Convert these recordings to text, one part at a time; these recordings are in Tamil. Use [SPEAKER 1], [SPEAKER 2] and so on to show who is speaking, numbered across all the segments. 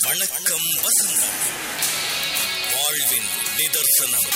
[SPEAKER 1] வணக்கம் வசந்தம் வாழ்வின் நிதர்சனம்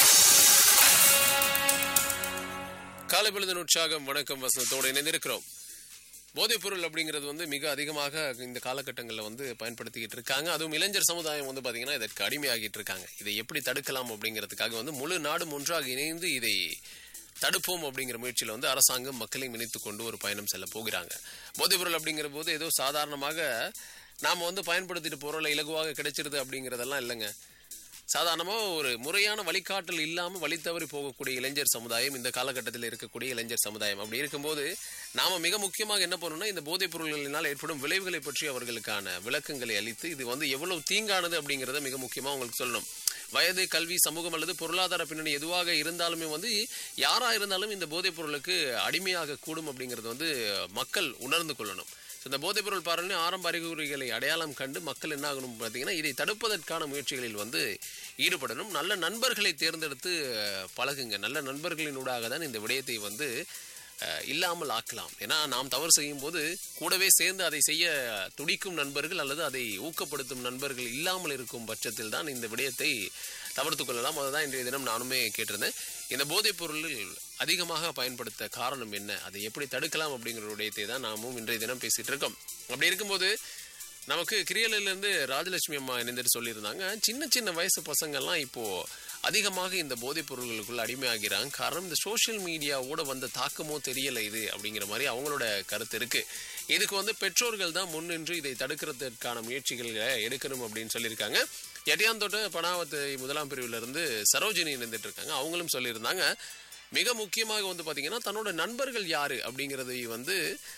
[SPEAKER 2] காலை பொழுதின் உற்சாகம் வணக்கம் வசனத்தோடு இணைந்திருக்கிறோம் போதைப் பொருள் அப்படிங்கிறது வந்து மிக அதிகமாக இந்த காலகட்டங்களில் வந்து பயன்படுத்திக்கிட்டு இருக்காங்க அதுவும் இளைஞர் சமுதாயம் வந்து பார்த்தீங்கன்னா இதற்கு அடிமையாகிட்டு இருக்காங்க இதை எப்படி தடுக்கலாம் அப்படிங்கிறதுக்காக வந்து முழு நாடும் ஒன்றாக இணைந்து இதை தடுப்போம் அப்படிங்கிற முயற்சியில் வந்து அரசாங்கம் மக்களையும் இணைத்துக் கொண்டு ஒரு பயணம் செல்ல போகிறாங்க போதைப் பொருள் அப்படிங்கிற போது ஏதோ சாதாரணமாக நாம் வந்து பயன்படுத்திட்டு பொருளை இலகுவாக கிடைச்சிருது அப்படிங்கிறதெல்லாம் இல்லைங்க சாதாரணமாக ஒரு முறையான வழிகாட்டல் இல்லாமல் வழி தவறி போகக்கூடிய இளைஞர் சமுதாயம் இந்த காலகட்டத்தில் இருக்கக்கூடிய இளைஞர் சமுதாயம் அப்படி இருக்கும்போது நாம மிக முக்கியமாக என்ன பண்ணணும்னா இந்த போதைப் பொருள்களினால் ஏற்படும் விளைவுகளை பற்றி அவர்களுக்கான விளக்கங்களை அளித்து இது வந்து எவ்வளவு தீங்கானது அப்படிங்கிறத மிக முக்கியமாக உங்களுக்கு சொல்லணும் வயது கல்வி சமூகம் அல்லது பொருளாதார பின்னணி எதுவாக இருந்தாலுமே வந்து யாரா இருந்தாலும் இந்த போதைப் பொருளுக்கு அடிமையாக கூடும் அப்படிங்கிறது வந்து மக்கள் உணர்ந்து கொள்ளணும் So, இந்த போதைப் பொருள் பாருன்னு ஆரம்ப அறிகுறிகளை அடையாளம் கண்டு மக்கள் என்ன ஆகணும் பார்த்தீங்கன்னா இதை தடுப்பதற்கான முயற்சிகளில் வந்து ஈடுபடணும் நல்ல நண்பர்களை தேர்ந்தெடுத்து அஹ், பழகுங்க நல்ல நண்பர்களினூடாக தான் இந்த விடயத்தை வந்து அஹ், இல்லாமல் ஆக்கலாம் ஏன்னா நாம் தவறு செய்யும் போது கூடவே சேர்ந்து அதை செய்ய துடிக்கும் நண்பர்கள் அல்லது அதை ஊக்கப்படுத்தும் நண்பர்கள் இல்லாமல் இருக்கும் பட்சத்தில் தான் இந்த விடயத்தை தவிர்த்து கொள்ளலாம் அதுதான் இன்றைய தினம் நானுமே கேட்டிருந்தேன் இந்த போதைப் பொருள் அதிகமாக பயன்படுத்த காரணம் என்ன அதை எப்படி தடுக்கலாம் அப்படிங்கிற விடயத்தை தான் நாமும் இன்றைய தினம் பேசிட்டு இருக்கோம் அப்படி இருக்கும்போது நமக்கு கிரியலிலிருந்து ராஜலட்சுமி அம்மா இணைந்துட்டு சொல்லியிருந்தாங்க சின்ன சின்ன வயசு பசங்கள்லாம் இப்போ அதிகமாக இந்த போதைப் பொருள்களுக்குள்ள அடிமையாகிறாங்க காரணம் இந்த சோஷியல் மீடியாவோட வந்த தாக்கமோ தெரியல இது அப்படிங்கிற மாதிரி அவங்களோட கருத்து இருக்கு இதுக்கு வந்து பெற்றோர்கள் தான் முன்னின்று இதை தடுக்கிறதுக்கான முயற்சிகளை எடுக்கணும் அப்படின்னு சொல்லியிருக்காங்க எட்டியாந்தோட்ட பனாவத்து முதலாம் பிரிவுல இருந்து சரோஜினி இணைந்துட்டு இருக்காங்க அவங்களும் சொல்லியிருந்தாங்க மிக முக்கியமாக வந்து பாத்தீங்கன்னா தன்னோட நண்பர்கள் யாரு அப்படிங்கறதை வந்து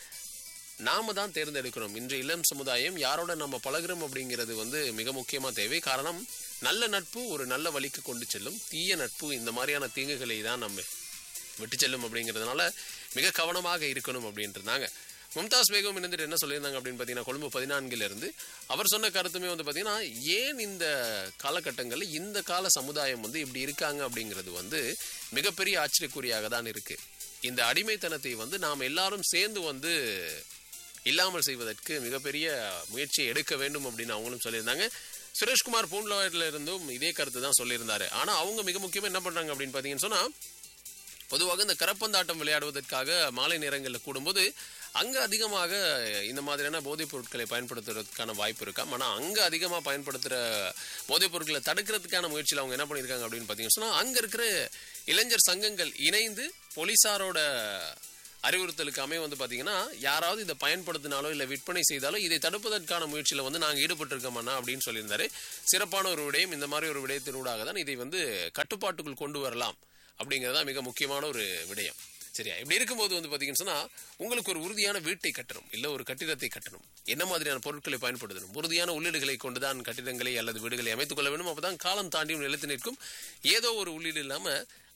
[SPEAKER 2] நாம தான் தேர்ந்தெடுக்கணும் இன்று இளம் சமுதாயம் யாரோட நம்ம பழகுறோம் அப்படிங்கிறது வந்து மிக முக்கியமா தேவை காரணம் நல்ல நட்பு ஒரு நல்ல வழிக்கு கொண்டு செல்லும் தீய நட்பு இந்த மாதிரியான தீங்குகளை தான் நம்ம விட்டு செல்லும் அப்படிங்கிறதுனால மிக கவனமாக இருக்கணும் அப்படின்றாங்க மும்தாஸ் பேகம் இணைந்துட்டு என்ன சொல்லியிருந்தாங்க அப்படின்னு பார்த்தீங்கன்னா கொழும்பு பதினான்குல இருந்து அவர் சொன்ன கருத்துமே வந்து பார்த்தீங்கன்னா ஏன் இந்த காலகட்டங்களில் இந்த கால சமுதாயம் வந்து இப்படி இருக்காங்க அப்படிங்கிறது வந்து மிகப்பெரிய ஆச்சரியக்குறியாக தான் இருக்கு இந்த அடிமைத்தனத்தை வந்து நாம் எல்லாரும் சேர்ந்து வந்து இல்லாமல் செய்வதற்கு மிகப்பெரிய முயற்சியை எடுக்க வேண்டும் அப்படின்னு அவங்களும் சொல்லியிருந்தாங்க சுரேஷ்குமார் பூன்லவாயில இருந்தும் இதே கருத்து தான் சொல்லியிருந்தாரு ஆனா அவங்க மிக முக்கியமா என்ன பண்றாங்க அப்படின்னு பாத்தீங்கன்னு சொன்னா பொதுவாக இந்த கரப்பந்தாட்டம் விளையாடுவதற்காக மாலை நேரங்களில் கூடும்போது அங்க அதிகமாக இந்த மாதிரியான போதைப் பொருட்களை பயன்படுத்துறதுக்கான வாய்ப்பு இருக்கா ஆனா அங்க அதிகமா பயன்படுத்துற போதைப் பொருட்களை தடுக்கிறதுக்கான முயற்சியில் அவங்க என்ன பண்ணியிருக்காங்க அப்படின்னு பாத்தீங்கன்னா சொன்னா அங்க இருக்கிற இளைஞர் சங்கங்கள் இணைந்து போலீசாரோட அறிவுறுத்தலுக்கு அமைய வந்து பாத்தீங்கன்னா யாராவது இதை பயன்படுத்தினாலோ இல்ல விற்பனை செய்தாலோ இதை தடுப்பதற்கான முயற்சியில வந்து நாங்க ஈடுபட்டிருக்கோம்னா அப்படின்னு சொல்லியிருந்தாரு சிறப்பான ஒரு விடயம் இந்த மாதிரி ஒரு விடயத்தினூடாக தான் இதை வந்து கட்டுப்பாட்டுக்குள் கொண்டு வரலாம் அப்படிங்கறதா மிக முக்கியமான ஒரு விடயம் சரியா இப்படி இருக்கும்போது வந்து பாத்தீங்கன்னு சொன்னா உங்களுக்கு ஒரு உறுதியான வீட்டை கட்டணும் இல்ல ஒரு கட்டிடத்தை கட்டணும் என்ன மாதிரியான பொருட்களை பயன்படுத்தணும் உறுதியான உள்ளீடுகளை கொண்டுதான் கட்டிடங்களை அல்லது வீடுகளை அமைத்துக் கொள்ள வேண்டும் அப்பதான் காலம் தாண்டியும் நிலைத்து நிற்கும் ஏதோ ஒரு உள்ளீடு இல்லாம